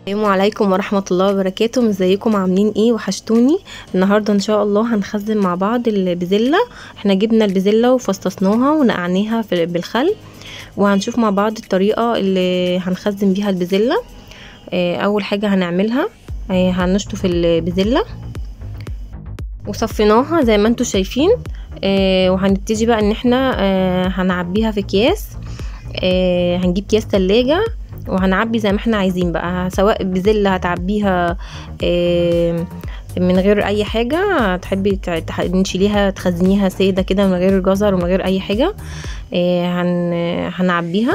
السلام عليكم ورحمة الله وبركاته ازيكم عاملين ايه وحشتوني النهاردة ان شاء الله هنخزن مع بعض البزلة احنا جبنا البزلة وفصصناها ونقعناها في بالخل وهنشوف مع بعض الطريقة اللي هنخزن بيها البزلة اه اول حاجة هنعملها اه هنشطف البزلة وصفيناها زي ما انتوا شايفين اه وهنبتدي بقى ان احنا اه هنعبيها في اكياس اه هنجيب اكياس تلاجة وهنعبي زي ما احنا عايزين بقى سواء بزلة هتعبيها اه من غير اي حاجة تحبي نشيليها تخزنيها سادة كده من غير جزر ومن غير اي حاجة اه هن هنعبيها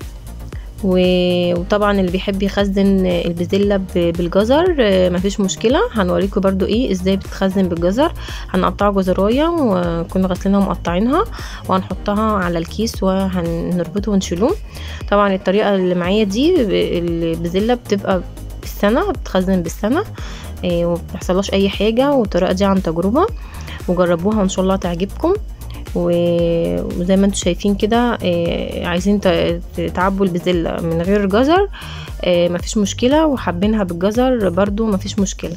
وطبعا اللي بيحب يخزن البزله بالجزر مفيش مشكله هنوريكم برضو ايه ازاي بتتخزن بالجزر هنقطع جزرايه وكنا غسلينها ومقطعينها وهنحطها على الكيس وهنربطه ونشيلوه طبعا الطريقه اللي معايا دي البزله بتبقى بالسنه بتخزن بالسنه ومبيحصلهاش اي حاجه والطريقه دي عن تجربه وجربوها وان شاء الله تعجبكم وزي ما انتم شايفين كده عايزين تعبوا البزلة من غير جزر مفيش مشكلة وحابينها بالجزر برضو مفيش مشكلة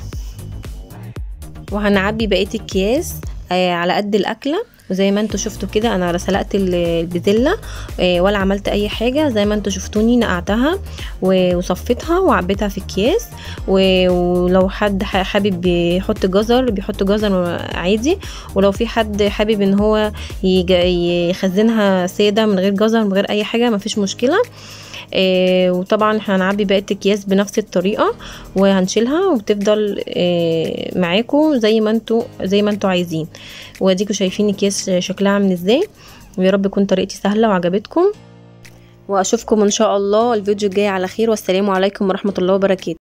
وهنعبي بقية الكياس على قد الأكلة وزي ما انتوا شفتوا كده انا سلقت البزله ولا عملت اي حاجه زي ما انتوا شفتوني نقعتها وصفيتها وعبيتها في اكياس ولو حد حابب يحط جزر بيحط جزر عادي ولو في حد حابب ان هو يخزنها ساده من غير جزر من غير اي حاجه مفيش مشكله آه وطبعا هنعبي بقيه الاكياس بنفس الطريقه وهنشيلها وبتفضل آه معاكم زي ما انتوا زي ما انتوا عايزين واديكوا شايفين الاكياس شكلها عامل ازاي ويا رب تكون طريقتي سهله وعجبتكم واشوفكم ان شاء الله الفيديو الجاي على خير والسلام عليكم ورحمه الله وبركاته